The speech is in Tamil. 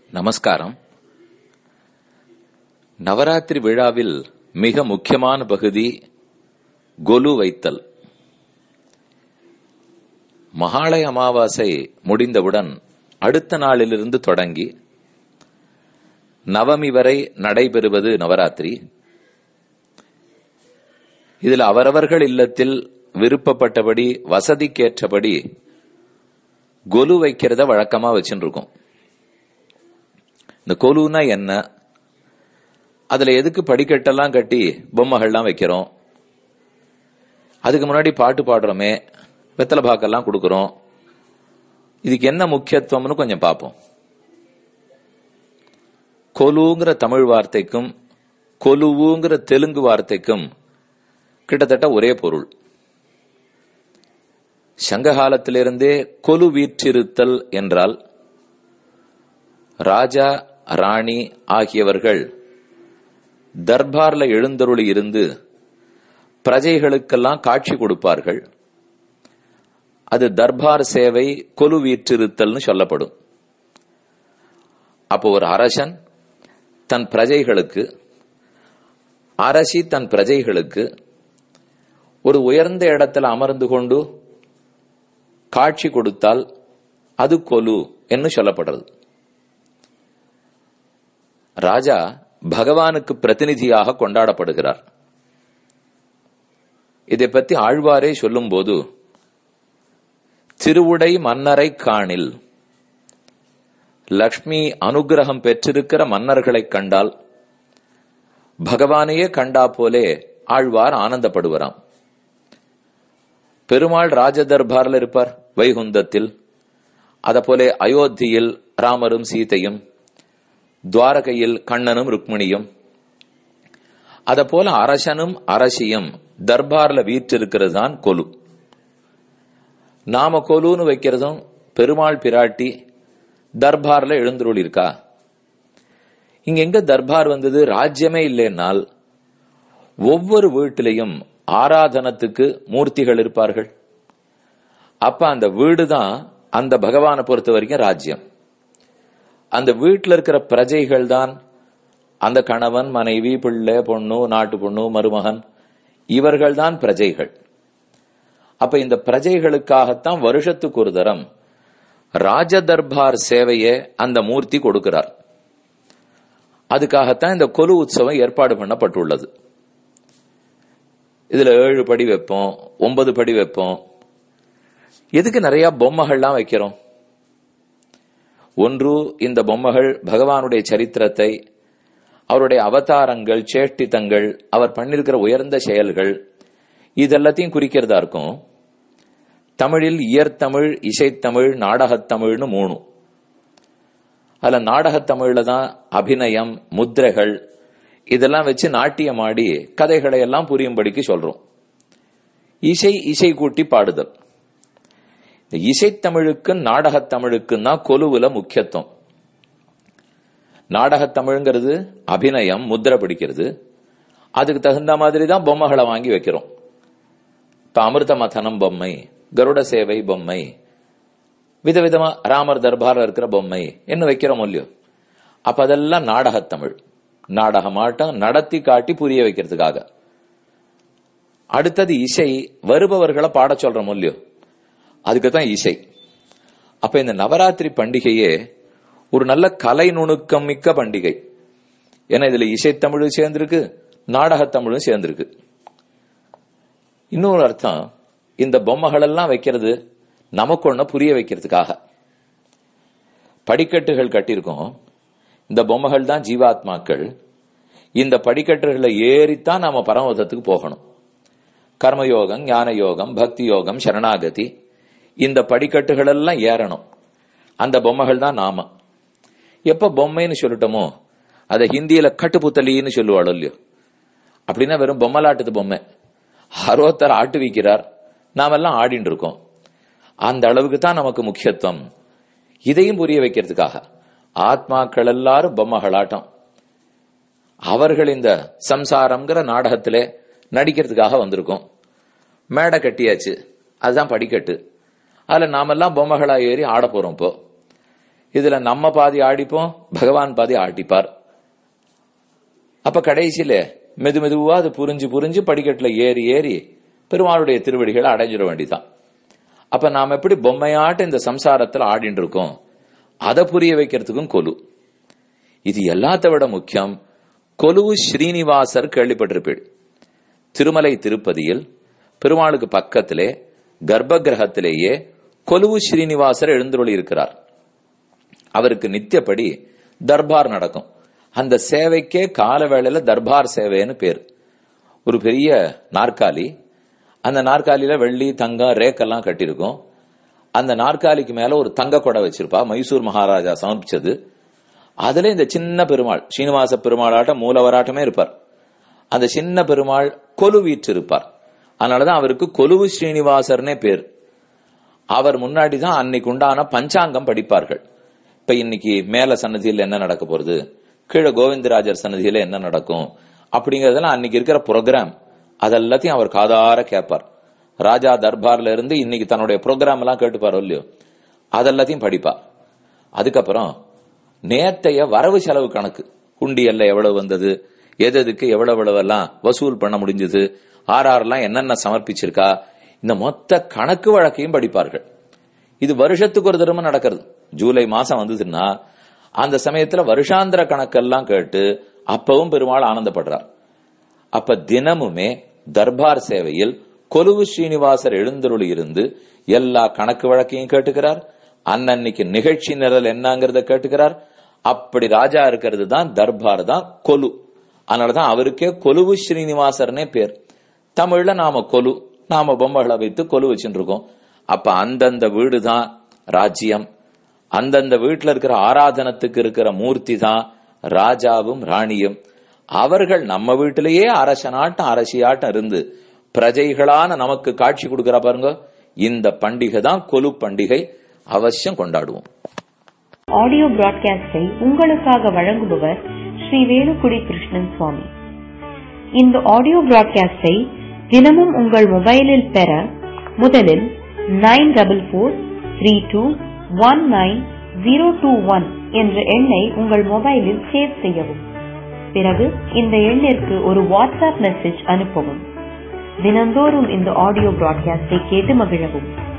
நமஸ்காரம் நவராத்திரி விழாவில் மிக முக்கியமான பகுதி கொலு வைத்தல் மகாலய அமாவாசை முடிந்தவுடன் அடுத்த நாளிலிருந்து தொடங்கி நவமி வரை நடைபெறுவது நவராத்திரி இதில் அவரவர்கள் இல்லத்தில் விருப்பப்பட்டபடி வசதிக்கேற்றபடி கொலு வைக்கிறத வழக்கமா வச்சுட்டு இருக்கோம் இந்த கொலுனா என்ன அதுல எதுக்கு படிக்கட்டெல்லாம் கட்டி பொம்மைகள்லாம் வைக்கிறோம் அதுக்கு முன்னாடி பாட்டு பாடுறோமே வெத்தலை பாக்கெல்லாம் கொடுக்கறோம் இதுக்கு என்ன முக்கியத்துவம்னு கொஞ்சம் பார்ப்போம் கொலுங்கிற தமிழ் வார்த்தைக்கும் கொலுவுங்கிற தெலுங்கு வார்த்தைக்கும் கிட்டத்தட்ட ஒரே பொருள் சங்க காலத்திலிருந்தே கொலு வீற்றிருத்தல் என்றால் ராஜா ராணி ஆகியவர்கள் தர்பார்ல எழுந்தருளி இருந்து பிரஜைகளுக்கெல்லாம் காட்சி கொடுப்பார்கள் அது தர்பார் சேவை கொலு வீற்றிருத்தல்னு சொல்லப்படும் அப்போ ஒரு அரசன் தன் பிரஜைகளுக்கு அரசி தன் பிரஜைகளுக்கு ஒரு உயர்ந்த இடத்துல அமர்ந்து கொண்டு காட்சி கொடுத்தால் அது கொலு என்று சொல்லப்படுறது ராஜா பகவானுக்கு பிரதிநிதியாக கொண்டாடப்படுகிறார் இதை பத்தி ஆழ்வாரே சொல்லும் போது திருவுடை மன்னரை காணில் லக்ஷ்மி அனுகிரகம் பெற்றிருக்கிற மன்னர்களை கண்டால் பகவானையே கண்டா போலே ஆழ்வார் ஆனந்தப்படுவராம் பெருமாள் ராஜ தர்பார்ல இருப்பார் வைகுந்தத்தில் அத போல அயோத்தியில் ராமரும் சீதையும் துவாரகையில் கண்ணனும் ருக்மிணியும் அத போல அரசனும் அரசியும் தர்பார்ல வீற்றிருக்கிறது தான் கொலு நாம கொலுன்னு வைக்கிறதும் பெருமாள் பிராட்டி தர்பார்ல எழுந்துருள் இருக்கா இங்க எங்க தர்பார் வந்தது ராஜ்யமே இல்லைன்னால் ஒவ்வொரு வீட்டிலையும் ஆராதனத்துக்கு மூர்த்திகள் இருப்பார்கள் அப்ப அந்த வீடு தான் அந்த பகவானை பொறுத்த வரைக்கும் ராஜ்யம் அந்த வீட்டில் இருக்கிற பிரஜைகள் தான் அந்த கணவன் மனைவி பிள்ளை பொண்ணு நாட்டு பொண்ணு மருமகன் இவர்கள் தான் பிரஜைகள் அப்ப இந்த பிரஜைகளுக்காகத்தான் வருஷத்துக்கு ஒரு தரம் ராஜ தர்பார் சேவையை அந்த மூர்த்தி கொடுக்கிறார் அதுக்காகத்தான் இந்த கொலு உற்சவம் ஏற்பாடு பண்ணப்பட்டுள்ளது இதுல ஏழு படி வைப்போம் ஒன்பது படி வைப்போம் எதுக்கு நிறைய பொம்மைகள்லாம் வைக்கிறோம் ஒன்று இந்த பொம்மைகள் பகவானுடைய சரித்திரத்தை அவருடைய அவதாரங்கள் சேஷ்டித்தங்கள் அவர் பண்ணிருக்கிற உயர்ந்த செயல்கள் இதெல்லாத்தையும் குறிக்கிறதா இருக்கும் தமிழில் இயற்தமிழ் இசைத்தமிழ் நாடகத்தமிழ்னு மூணு அதுல நாடகத்தமிழ்ல தான் அபிநயம் முத்திரைகள் இதெல்லாம் வச்சு நாட்டியம் ஆடி கதைகளை எல்லாம் புரியும்படிக்கு சொல்றோம் இசை இசை கூட்டி பாடுதல் இந்த இசைத்தமிழுக்கும் நாடகத்தமிழுக்கும் தான் கொலுவுல முக்கியத்துவம் நாடகத்தமிழ்ங்கிறது அபிநயம் முத்திரை பிடிக்கிறது அதுக்கு தகுந்த மாதிரி தான் பொம்மைகளை வாங்கி வைக்கிறோம் இப்ப அமிர்த மதனம் பொம்மை கருட சேவை பொம்மை விதவிதமா ராமர் தர்பாரில் இருக்கிற பொம்மை என்ன வைக்கிறோம் இல்லையோ அப்ப அதெல்லாம் நாடகத்தமிழ் நாடகமாட்டம் நடத்தி காட்டி புரிய வைக்கிறதுக்காக அடுத்தது இசை வருபவர்களை பாட சொல்றோம் இல்லையோ அதுக்கு தான் இசை அப்ப இந்த நவராத்திரி பண்டிகையே ஒரு நல்ல கலை நுணுக்கம் மிக்க பண்டிகை ஏன்னா இதுல இசைத்தமிழும் சேர்ந்திருக்கு நாடகத்தமிழும் சேர்ந்திருக்கு இன்னொரு அர்த்தம் இந்த பொம்மைகள் எல்லாம் வைக்கிறது நமக்கு ஒண்ணு புரிய வைக்கிறதுக்காக படிக்கட்டுகள் கட்டியிருக்கோம் இந்த பொம்மைகள் தான் ஜீவாத்மாக்கள் இந்த படிக்கட்டுகளை ஏறித்தான் நாம பரமதத்துக்கு போகணும் கர்மயோகம் ஞான யோகம் பக்தி யோகம் சரணாகதி இந்த படிக்கட்டுகள் எல்லாம் ஏறணும் அந்த பொம்மைகள் தான் நாம எப்ப பொம்மைன்னு சொல்லட்டோமோ அதை ஹிந்தியில கட்டுப்புத்தலின்னு சொல்லுவாள் இல்லையோ அப்படின்னா வெறும் பொம்மலாட்டுது பொம்மை அறுபத்தர் ஆட்டு வைக்கிறார் நாமெல்லாம் ஆடிட்டு இருக்கோம் அந்த அளவுக்கு தான் நமக்கு முக்கியத்துவம் இதையும் புரிய வைக்கிறதுக்காக ஆத்மாக்கள் எல்லாரும் பொம்மைகளாட்டம் அவர்கள் இந்த சம்சாரம்ங்கிற நாடகத்திலே நடிக்கிறதுக்காக வந்திருக்கோம் மேடை கட்டியாச்சு அதுதான் படிக்கட்டு அதுல நாமெல்லாம் பொம்மைகளா ஏறி ஆட போறோம் இப்போ இதுல நம்ம பாதி ஆடிப்போம் பகவான் பாதி ஆட்டிப்பார் அப்ப கடைசியில மெது மெதுவா அது புரிஞ்சு புரிஞ்சு படிக்கட்டுல ஏறி ஏறி பெருமாளுடைய திருவடிகளை அடைஞ்சிட வேண்டிதான் அப்ப நாம் எப்படி பொம்மையாட்ட இந்த சம்சாரத்துல ஆடிட்டு இருக்கோம் அதை புரிய வைக்கிறதுக்கும் கொலு இது எல்லாத்த விட முக்கியம் கொலுவு ஸ்ரீனிவாசர் கேள்விப்பட்டிருப்பீள் திருமலை திருப்பதியில் பெருமாளுக்கு பக்கத்திலே கர்ப்ப கிரகத்திலேயே கொலுவு ஸ்ரீனிவாசர் எழுந்துருளி இருக்கிறார் அவருக்கு நித்தியப்படி தர்பார் நடக்கும் அந்த சேவைக்கே கால வேளையில தர்பார் சேவைன்னு பேர் ஒரு பெரிய நாற்காலி அந்த நாற்காலியில வெள்ளி தங்கம் ரேக்கெல்லாம் கட்டியிருக்கும் அந்த நாற்காலிக்கு மேல ஒரு தங்க கொடை வச்சிருப்பா மைசூர் மகாராஜா சமர்ப்பிச்சது அதுல இந்த சின்ன பெருமாள் ஸ்ரீனிவாச பெருமாளாட்ட மூலவராட்டமே இருப்பார் அந்த சின்ன பெருமாள் கொலு வீற்று இருப்பார் அதனாலதான் அவருக்கு கொலுவு ஸ்ரீனிவாசர்னே பேர் அவர் முன்னாடி தான் அன்னைக்கு உண்டான பஞ்சாங்கம் படிப்பார்கள் இப்ப இன்னைக்கு மேல சன்னதியில் என்ன நடக்க போறது கீழே கோவிந்தராஜர் சன்னதியில என்ன நடக்கும் அப்படிங்கறதெல்லாம் அன்னைக்கு இருக்கிற ப்ரோக்ராம் அதெல்லாத்தையும் அவர் காதார கேட்பார் ராஜா தர்பார்ல இருந்து இன்னைக்கு தன்னுடைய ப்ரோக்ராம் எல்லாம் கேட்டுப்பாரோ இல்லையோ அதெல்லாத்தையும் படிப்பா அதுக்கப்புறம் நேத்தைய வரவு செலவு கணக்கு குண்டியல்ல எவ்வளவு வந்தது எது எதுக்கு எவ்வளவு எவ்வளவு எல்லாம் வசூல் பண்ண முடிஞ்சது ஆர்ஆர்லாம் என்னென்ன சமர்ப்பிச்சிருக்கா இந்த மொத்த கணக்கு வழக்கையும் படிப்பார்கள் இது வருஷத்துக்கு ஒரு தடவை நடக்கிறது ஜூலை மாசம் வந்ததுன்னா அந்த சமயத்துல வருஷாந்திர கணக்கெல்லாம் கேட்டு அப்பவும் பெருமாள் ஆனந்தப்படுறார் அப்ப தினமுமே தர்பார் சேவையில் கொலுவு ஸ்ரீனிவாசர் எழுந்தருளி இருந்து எல்லா கணக்கு வழக்கையும் கேட்டுக்கிறார் அன்னன்னைக்கு நிகழ்ச்சி நிரல் என்னங்கிறத கேட்டுக்கிறார் அப்படி ராஜா இருக்கிறது தான் தர்பார் தான் கொலு அதனாலதான் அவருக்கே கொலுவு ஸ்ரீனிவாசர்னே பேர் தமிழ்ல நாம கொலு நாம பொம்மைகளை வைத்து கொலு வச்சுட்டு இருக்கோம் அப்ப அந்தந்த வீடு தான் ராஜ்யம் அந்தந்த வீட்டுல இருக்கிற ஆராதனத்துக்கு இருக்கிற மூர்த்தி தான் ராஜாவும் ராணியும் அவர்கள் நம்ம வீட்டிலேயே அரசனாட்டம் அரசியாட்டம் இருந்து பிரஜைகளான நமக்கு காட்சி கொடுக்கிற பாருங்க இந்த பண்டிகை தான் கொலு பண்டிகை அவசியம் கொண்டாடுவோம் ஆடியோ பிராட்காஸ்டை உங்களுக்காக வழங்குபவர் ஸ்ரீ வேலுக்குடி கிருஷ்ணன் சுவாமி இந்த ஆடியோ பிராட்காஸ்டை தினமும் உங்கள் மொபைலில் பெற முதலில் nine double four three two one nine zero two one என்ற எண்ணை உங்கள் மொபைலில் சேவ் செய்யவும் பிறகு இந்த எண்ணிற்கு ஒரு வாட்ஸ்அப் மெசேஜ் அனுப்பவும் தினந்தோறும் இந்த ஆடியோ பிராட்காஸ்டை கேட்டு மகிழவும்